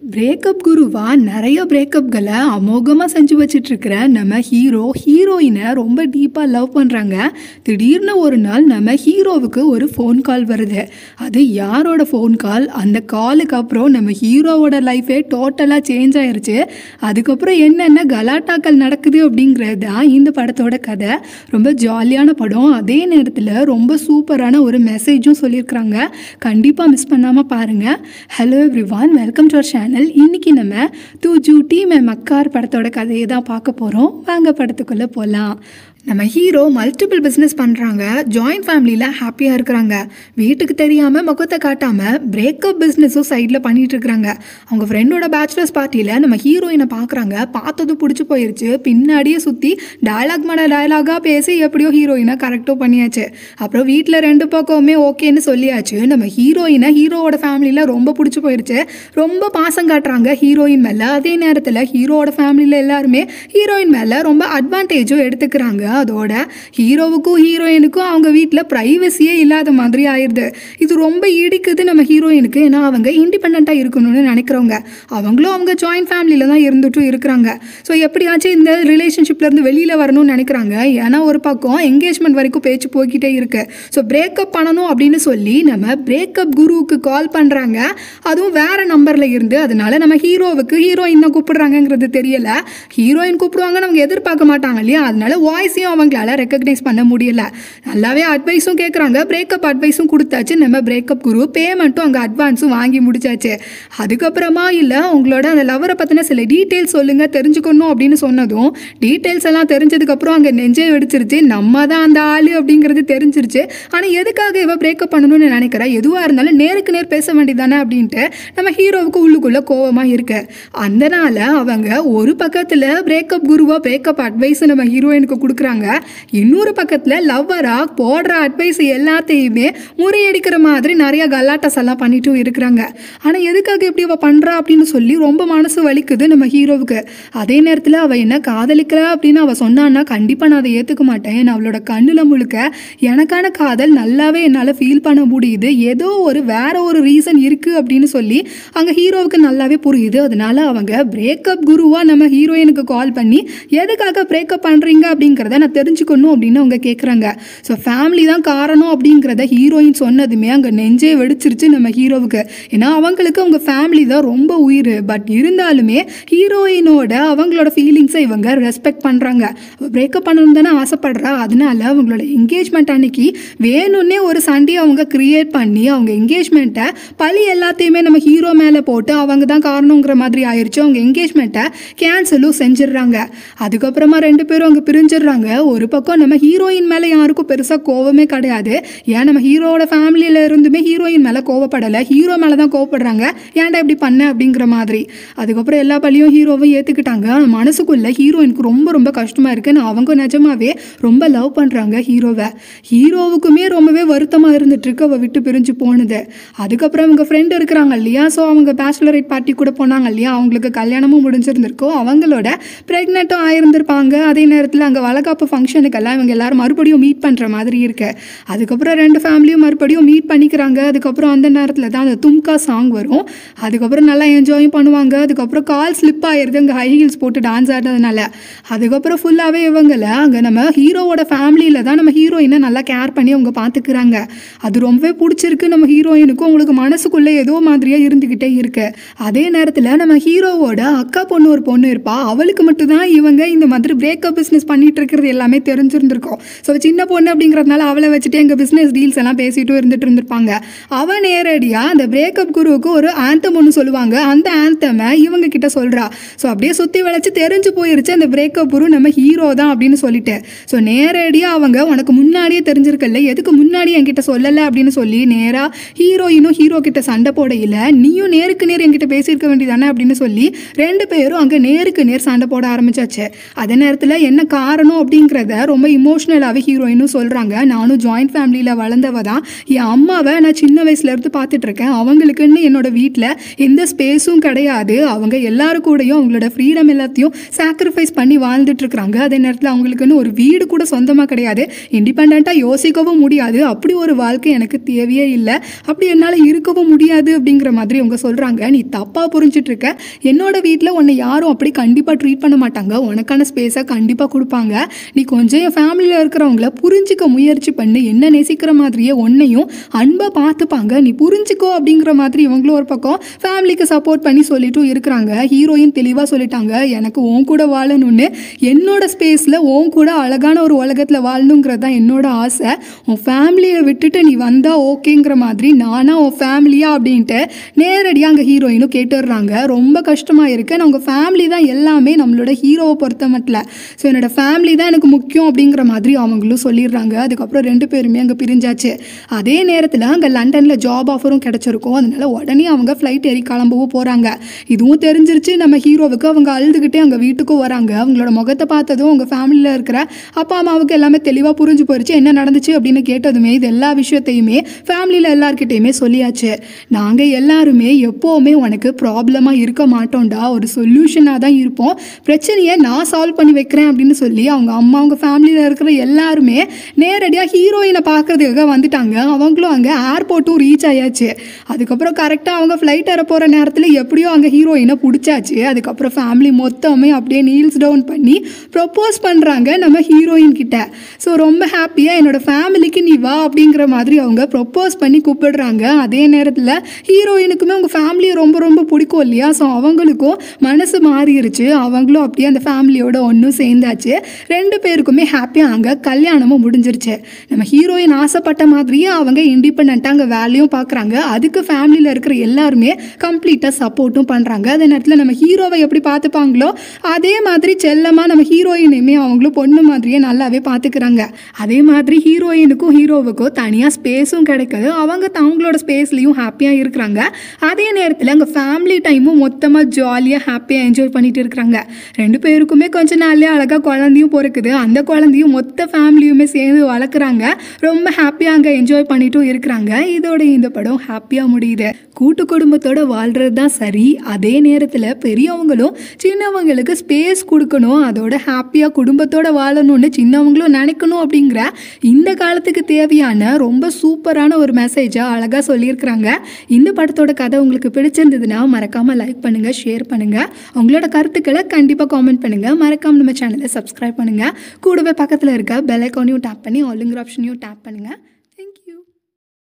breakup குருவா நிறைய பிரேக்கப்களை அமோகமாக செஞ்சு வச்சிட்ருக்கிற நம்ம ஹீரோ ஹீரோயினை ரொம்ப டீப்பாக லவ் பண்ணுறாங்க திடீர்னு ஒரு நாள் நம்ம ஹீரோவுக்கு ஒரு ஃபோன் கால் வருது அது யாரோட ஃபோன் கால் அந்த காலுக்கு அப்புறம் நம்ம ஹீரோவோட லைஃபே டோட்டலாக சேஞ்ச் ஆயிருச்சு அதுக்கப்புறம் என்னென்ன கலாட்டாக்கள் நடக்குது அப்படிங்கிறது தான் இந்த படத்தோட கதை ரொம்ப ஜாலியான படம் அதே நேரத்தில் ரொம்ப சூப்பரான ஒரு மெசேஜும் சொல்லியிருக்கிறாங்க கண்டிப்பாக மிஸ் பண்ணாமல் பாருங்கள் hello everyone welcome to our channel இன்னைக்கு நம்ம தூ ஜூட்டி மே மக்கார் படத்தோட கதையை தான் பார்க்க போகிறோம் வாங்க படத்துக்குள்ளே போகலாம் நம்ம ஹீரோ மல்டிபிள் பிஸ்னஸ் பண்ணுறாங்க ஜாயிண்ட் ஃபேமிலியில் ஹாப்பியாக இருக்கிறாங்க வீட்டுக்கு தெரியாமல் முகத்தை காட்டாமல் பிரேக்கப் பிஸ்னஸும் சைடில் பண்ணிட்டு இருக்கிறாங்க அவங்க ஃப்ரெண்டோட பேச்சுலர்ஸ் பார்ட்டியில் நம்ம ஹீரோயினை பார்க்குறாங்க பார்த்ததும் பிடிச்சி போயிருச்சு பின்னாடியே சுற்றி டயலாக் மேட டயலாகாக பேசி எப்படியோ ஹீரோயினை கரெக்டும் பண்ணியாச்சு அப்புறம் வீட்டில் ரெண்டு பக்கமுமே ஓகேன்னு சொல்லியாச்சு நம்ம ஹீரோயினை ஹீரோவோட ஃபேமிலியில் ரொம்ப பிடிச்சி போயிருச்சு ரொம்ப பாசம் காட்டுறாங்க ஹீரோயின் மேலே அதே நேரத்தில் ஹீரோவோட ஃபேமிலியில் எல்லாருமே ஹீரோயின் மேலே ரொம்ப அட்வான்டேஜும் எடுத்துக்கிறாங்க அதோட ஹீரோவுக்கும் ஹீரோயினுக்கும் அவங்க வீட்டில் ப்ரைவசியே இல்லாத மாதிரி ஆயிடுது இது ரொம்ப இடிக்குது நம்ம ஹீரோயினுக்கு ஏன்னா அவங்க இண்டிபெண்ட்டாக இருக்கணும்னு நினைக்கிறவங்க அவங்களும் அவங்க ஜாயிண்ட் ஃபேமிலியில் தான் இருந்துட்டும் இருக்கிறாங்க ஸோ எப்படியாச்சும் இந்த ரிலேஷன்ஷிப்லேருந்து வெளியில் வரணும்னு நினைக்கிறாங்க ஏன்னா ஒரு பக்கம் என்கேஜ்மெண்ட் வரைக்கும் பேச்சு போய்கிட்டே இருக்கு ஸோ பிரேக்கப் பண்ணணும் அப்படின்னு சொல்லி நம்ம பிரேக்கப் குருவுக்கு கால் பண்ணுறாங்க அதுவும் வேற நம்பரில் இருந்து அதனால நம்ம ஹீரோவுக்கு ஹீரோயின் தான் கூப்பிடுறாங்கங்கிறது தெரியல ஹீரோயின் கூப்பிடுவாங்கன்னு அவங்க எதிர்பார்க்க மாட்டாங்க இல்லையா அதனால வாய்ஸையும் அவங்களால ரெக்கக்னைஸ் பண்ண முடியல நல்லாவே அட்வைஸும் கேட்குறாங்க பிரேக்கப் அட்வைஸும் கொடுத்தாச்சு நம்ம பிரேக்கப் குரு பேமெண்ட்டும் அங்கே அட்வான்ஸும் வாங்கி முடிச்சாச்சு அதுக்கப்புறமா இல்லை உங்களோட அந்த லவரை பற்றின சில டீட்டெயில்ஸ் சொல்லுங்கள் தெரிஞ்சுக்கணும் அப்படின்னு சொன்னதும் டீட்டெயில்ஸ் எல்லாம் தெரிஞ்சதுக்கப்புறம் அங்கே நெஞ்சே வெடிச்சிருச்சு நம்ம தான் அந்த ஆள் அப்படிங்கிறது தெரிஞ்சிருச்சு ஆனால் எதுக்காக இவ பிரேக்கப் பண்ணணும்னு நினைக்கிறா எதுவாக இருந்தாலும் நேருக்கு நேர் பேச வேண்டியதானே அப்படின்ட்டு நம்ம ஹீரோவுக்கு உள்ளுக்குள்ளே கோவமாக இருக்கு அதனால அவங்க ஒரு பக்கத்தில் பிரேக்கப் குருவா பிரேக்கப் அட்வைஸ் நம்ம ஹீரோயினுக்கு கொடுக்குறாங்க இன்னொரு பக்கத்தில் லவ்வரா போடுற அட்வைஸ் எல்லாத்தையுமே முறியடிக்கிற மாதிரி நிறைய கலாட்டாஸ் எல்லாம் பண்ணிட்டும் இருக்கிறாங்க ஆனால் எதுக்காக இப்படி அவள் பண்ணுறா அப்படின்னு சொல்லி ரொம்ப மனசு வலிக்குது நம்ம ஹீரோவுக்கு அதே நேரத்தில் அவள் என்ன காதலிக்கிறா அப்படின்னு அவள் சொன்னான்னா கண்டிப்பாக நான் அதை ஏற்றுக்க மாட்டேன் ஏன்னா அவளோட கண்ணில் முழுக்க எனக்கான காதல் நல்லாவே என்னால் ஃபீல் பண்ண முடியுது ஏதோ ஒரு வேற ஒரு ரீசன் இருக்குது அப்படின்னு சொல்லி அங்கே ஹீரோவுக்கு நல்லாவே புரியுது அதனால அவங்க பிரேக்கப் குருவாக நம்ம ஹீரோயினுக்கு கால் பண்ணி எதுக்காக பிரேக்கப் பண்ணுறீங்க அப்படிங்கிறத நான் தெரிஞ்சுக்கணும் அப்படின்னு அவங்க கேட்குறாங்க ஸோ ஃபேமிலி தான் காரணம் அப்படிங்கிறத ஹீரோயின் சொன்னதுமே அங்கே நெஞ்சே வெடிச்சிருச்சு நம்ம ஹீரோவுக்கு ஏன்னா அவங்களுக்கு அவங்க ஃபேமிலி தான் ரொம்ப உயிர் பட் இருந்தாலுமே ஹீரோயினோட அவங்களோட ஃபீலிங்ஸை இவங்க ரெஸ்பெக்ட் பண்ணுறாங்க பிரேக்கப் பண்ணணும் தானே ஆசைப்படுறா அதனால அவங்களோட என்கேஜ்மெண்ட் அன்னைக்கு வேணும்னே ஒரு சண்டே அவங்க கிரியேட் பண்ணி அவங்க என்கேஜ்மெண்ட்டை பழி எல்லாத்தையுமே நம்ம ஹீரோ மேலே போட்டு அவங்க தான் காரணங்கிற மாதிரி ஆயிடுச்சு அவங்க என்கேஜ்மெண்ட்டை கேன்சலும் செஞ்சிடுறாங்க அதுக்கப்புறமா ரெண்டு பேரும் அங்கே பிரிஞ்சிடுறாங்க ஒரு பக்கம் நம்ம ஹீரோயின் மேலே யாருக்கும் பெருசாக கோவமே கிடையாது ஏன் நம்ம ஹீரோவோட ஃபேமிலியில் இருந்துமே ஹீரோயின் மேலே கோவப்படலை ஹீரோ மேலே தான் கோவப்படுறாங்க ஏன்டா இப்படி பண்ண அப்படிங்கிற மாதிரி அதுக்கப்புறம் எல்லா பழியும் ஹீரோவை ஏற்றுக்கிட்டாங்க ஆனால் மனசுக்குள்ள ஹீரோயினுக்கு ரொம்ப ரொம்ப கஷ்டமாக இருக்குது நான் அவங்க நிஜமாவே ரொம்ப லவ் பண்ணுறாங்க ஹீரோவை ஹீரோவுக்குமே ரொம்பவே வருத்தமாக இருந்துட்டு இருக்கு அவள் விட்டு பிரிஞ்சு போனது அதுக்கப்புறம் அவங்க ஃப்ரெண்டு இருக்கிறாங்க இல்லையா ஸோ அவங்க பேச்சுலரேட் பார்ட்டி கூட போனாங்க இல்லையா அவங்களுக்கு கல்யாணமும் முடிஞ்சிருந்திருக்கும் அவங்களோட ப்ரெக்னெண்ட்டும் ஆயிருந்திருப்பாங்க அதே நேரத்தில் அங்கே வளகாப்பு ஃபங்க்ஷனுக்கெல்லாம் இவங்க எல்லாரும் மறுபடியும் மீட் பண்ணுற மாதிரி இருக்கு அதுக்கப்புறம் ரெண்டு ஃபேமிலியும் மறுபடியும் மீட் பண்ணிக்கிறாங்க அதுக்கப்புறம் அந்த நேரத்தில் தான் அந்த தும்கா சாங் வரும் அதுக்கப்புறம் நல்லா என்ஜாயும் பண்ணுவாங்க அதுக்கப்புறம் கால் ஸ்லிப் ஆயிடுது அங்கே ஹை ஹீல்ஸ் போட்டு டான்ஸ் ஆடுறதுனால அதுக்கப்புறம் ஃபுல்லாகவே இவங்கள அங்கே நம்ம ஹீரோவோட ஃபேமிலியில் தான் நம்ம ஹீரோயினை நல்லா கேர் பண்ணி அவங்க பார்த்துக்கிறாங்க அது ரொம்பவே பிடிச்சிருக்கு நம்ம ஹீரோயினுக்கும் உங்களுக்கு மனசுக்குள்ளே ஏதோ மாதிரியாக இருந்துக்கிட்டே இருக்கு அதே நேரத்தில் நம்ம ஹீரோவோட அக்கா பொண்ணு ஒரு பொண்ணு இருப்பா அவளுக்கு மட்டும்தான் இவங்க இந்த மாதிரி பிரேக்கப் பிஸ்னஸ் பண்ணிட்டு இருக்கிறது எல்லாமே தெரிஞ்சிருந்திருக்கும் ஸோ சின்ன பொண்ணு அப்படிங்கிறதுனால அவளை வச்சுட்டு எங்கள் பிஸ்னஸ் டீல்ஸ் எல்லாம் பேசிட்டு இருந்துட்டு இருந்திருப்பாங்க அவன் நேரடியாக அந்த பிரேக்கப் குருவுக்கு ஒரு ஆந்தம் ஒன்று சொல்லுவாங்க அந்த ஆந்தமை இவங்க கிட்ட சொல்றா ஸோ அப்படியே சுற்றி வளைச்சு தெரிஞ்சு போயிருச்சு அந்த பிரேக்கப் குரு நம்ம ஹீரோ தான் அப்படின்னு சொல்லிட்டு ஸோ நேரடியாக அவங்க உனக்கு முன்னாடியே தெரிஞ்சிருக்கல எதுக்கு முன்னாடி என்கிட்ட சொல்லலை அப்படின்னு சொல்லி நேராக ஹீரோயினும் ஹீரோ கிட்ட சண்டை போடையில் நீயும் நேருக்கு நேர் என்கிட்ட பேசியிருக்க வேண்டியதானே அப்படின்னு சொல்லி ரெண்டு பேரும் அங்கே நேருக்கு நேர் சண்டை போட ஆரம்பிச்சாச்சு அதே நேரத்தில் என்ன காரணம் அப்படின்னு அப்படிங்கிறத ரொம்ப இமோஷ்னலாகவே ஹீரோயினும் சொல்கிறாங்க நானும் ஜாயிண்ட் ஃபேமிலியில் வளர்ந்தவ தான் என் அம்மாவை நான் சின்ன வயசுலேருந்து பார்த்துட்டு இருக்கேன் அவங்களுக்குன்னு என்னோட வீட்டில் எந்த ஸ்பேஸும் கிடையாது அவங்க எல்லாரும் கூடயும் அவங்களோட ஃப்ரீடம் எல்லாத்தையும் சாக்ரிஃபைஸ் பண்ணி வாழ்ந்துட்டு இருக்காங்க அதே நேரத்தில் அவங்களுக்குன்னு ஒரு வீடு கூட சொந்தமாக கிடையாது இண்டிபெண்ட்டாக யோசிக்கவும் முடியாது அப்படி ஒரு வாழ்க்கை எனக்கு தேவையே இல்லை அப்படி என்னால் இருக்கவும் முடியாது அப்படிங்கிற மாதிரி அவங்க சொல்கிறாங்க நீ தப்பாக புரிஞ்சிட்டு இருக்க என்னோட வீட்டில் உன்னை யாரும் அப்படி கண்டிப்பாக ட்ரீட் பண்ண மாட்டாங்க உனக்கான ஸ்பேஸை கண்டிப்பாக கொடுப்பாங்க நீ கொஞ்சம் என் ஃபேமிலியில் இருக்கிறவங்கள புரிஞ்சிக்க முயற்சி பண்ணி என்ன நேசிக்கிற மாதிரியே உன்னையும் அன்பை பார்த்துப்பாங்க நீ புரிஞ்சுக்கோ அப்படிங்கிற மாதிரி இவங்களும் ஒரு பக்கம் ஃபேமிலிக்கு சப்போர்ட் பண்ணி சொல்லிட்டும் இருக்கிறாங்க ஹீரோயின் தெளிவாக சொல்லிட்டாங்க எனக்கு உன் கூட வாழணும்னு என்னோட ஸ்பேஸில் உன் கூட அழகான ஒரு உலகத்தில் வாழணுங்கிறது தான் என்னோட ஆசை உன் ஃபேமிலியை விட்டுட்டு நீ வந்தால் ஓகேங்கிற மாதிரி நானா உன் ஃபேமிலியா அப்படின்ட்டு நேரடியாக அங்கே ஹீரோயினும் கேட்டுடுறாங்க ரொம்ப கஷ்டமாக இருக்கு நான் உங்கள் ஃபேமிலி தான் எல்லாமே நம்மளோட ஹீரோவை பொறுத்த மட்டும் ஸோ என்னோட ஃபேமிலி தான் எனக்கு முக்கியம் அப்படிங்கிற மாதிரி அவங்களும் சொல்லிடுறாங்க அதுக்கப்புறம் ரெண்டு பேருமே அங்கே பிரிஞ்சாச்சு அதே நேரத்தில் அங்கே லண்டனில் ஜாப் ஆஃபரும் கிடச்சிருக்கும் அதனால உடனே அவங்க ஃப்ளைட் ஏறி கிளம்பவும் போகிறாங்க இதுவும் தெரிஞ்சிருச்சு நம்ம ஹீரோவுக்கு அவங்க அழுதுகிட்டே அங்கே வீட்டுக்கும் வராங்க அவங்களோட முகத்தை பார்த்ததும் அவங்க ஃபேமிலியில் இருக்கிற அப்பா அம்மாவுக்கு எல்லாமே தெளிவாக புரிஞ்சு போயிடுச்சு என்ன நடந்துச்சு அப்படின்னு கேட்டதுமே இது எல்லா விஷயத்தையுமே ஃபேமிலியில் எல்லார்கிட்டையுமே சொல்லியாச்சு நாங்கள் எல்லாருமே எப்போவுமே உனக்கு ப்ராப்ளமாக இருக்க மாட்டோம்டா ஒரு சொல்யூஷனாக தான் இருப்போம் பிரச்சனையை நான் சால்வ் பண்ணி வைக்கிறேன் அப்படின்னு சொல்லி அவங்க அம்மா அவங்க ஃபேமிலியில் இருக்கிற எல்லாருமே நேரடியாக ஹீரோயினை பார்க்கறதுக்காக வந்துட்டாங்க அவங்களும் அங்கே ஏர்போர்ட்டும் ரீச் ஆயாச்சு அதுக்கப்புறம் கரெக்டாக அவங்க ஃப்ளைட் ஏற போகிற நேரத்தில் எப்படியோ அங்கே ஹீரோயினை பிடிச்சாச்சு அதுக்கப்புறம் ஃபேமிலி மொத்தமே அப்படியே நீல்ஸ் டவுன் பண்ணி ப்ரொப்போஸ் பண்ணுறாங்க நம்ம ஹீரோயின் கிட்ட ஸோ ரொம்ப ஹாப்பியாக என்னோட ஃபேமிலிக்கு நீ வா அப்படிங்கிற மாதிரி அவங்க ப்ரொப்போஸ் பண்ணி கூப்பிடுறாங்க அதே நேரத்தில் ஹீரோயினுக்குமே அவங்க ஃபேமிலியை ரொம்ப ரொம்ப பிடிக்கும் இல்லையா ஸோ அவங்களுக்கும் மனசு மாறிடுச்சு அவங்களும் அப்படியே அந்த ஃபேமிலியோட ஒன்றும் சேர்ந்தாச்சு ரெண்டு பேருக்குமே ஹாப்பியாக அங்கே கல்யாணமும் முடிஞ்சிருச்சு நம்ம ஹீரோயின் ஆசைப்பட்ட மாதிரியே அவங்க இண்டிபெண்ட்டாக அங்கே வேலையும் பார்க்குறாங்க அதுக்கு ஃபேமிலியில் இருக்கிற எல்லாருமே கம்ப்ளீட்டாக சப்போர்ட்டும் பண்ணுறாங்க அதே நேரத்தில் நம்ம ஹீரோவை எப்படி பார்த்துப்பாங்களோ அதே மாதிரி செல்லமாக நம்ம ஹீரோயினையுமே அவங்களும் பொண்ணு மாதிரியே நல்லாவே பார்த்துக்கிறாங்க அதே மாதிரி ஹீரோயினுக்கும் ஹீரோவுக்கும் தனியாக ஸ்பேஸும் கிடைக்குது அவங்க அவங்களோட ஸ்பேஸ்லேயும் ஹாப்பியாக இருக்கிறாங்க அதே நேரத்தில் அங்கே ஃபேமிலி டைமும் மொத்தமாக ஜாலியாக ஹாப்பியாக என்ஜாய் பண்ணிட்டு இருக்கிறாங்க ரெண்டு பேருக்குமே கொஞ்ச நாள்லயே அழகாக குழந்தையும் பிறக்குது அந்த குழந்தையும் மொத்த ஃபேமிலியுமே சேர்ந்து வளர்க்குறாங்க ரொம்ப ஹாப்பியாக அங்கே என்ஜாய் பண்ணிட்டும் இருக்கிறாங்க இதோட இந்த படம் ஹாப்பியாக முடியுது கூட்டு குடும்பத்தோட வாழ்கிறது தான் சரி அதே நேரத்தில் பெரியவங்களும் சின்னவங்களுக்கு ஸ்பேஸ் கொடுக்கணும் அதோட ஹாப்பியாக குடும்பத்தோட வாழணும்னு சின்னவங்களும் நினைக்கணும் அப்படிங்கிற இந்த காலத்துக்கு தேவையான ரொம்ப சூப்பரான ஒரு மெசேஜை அழகாக சொல்லியிருக்கிறாங்க இந்த படத்தோட கதை உங்களுக்கு பிடிச்சிருந்ததுன்னா மறக்காமல் லைக் பண்ணுங்கள் ஷேர் பண்ணுங்கள் உங்களோட கருத்துக்களை கண்டிப்பாக காமெண்ட் பண்ணுங்கள் மறக்காமல் நம்ம சேனலை சப்ஸ்கிரைப் பண்ணுங்கள் கூடவே பக்கத்தில் இருக்க பெல் ஐக்கானையும் டேப் பண்ணி ஆளுங்கிற ஆப்ஷனையும் டேப் பண்ணுங்கள் தேங்க்யூ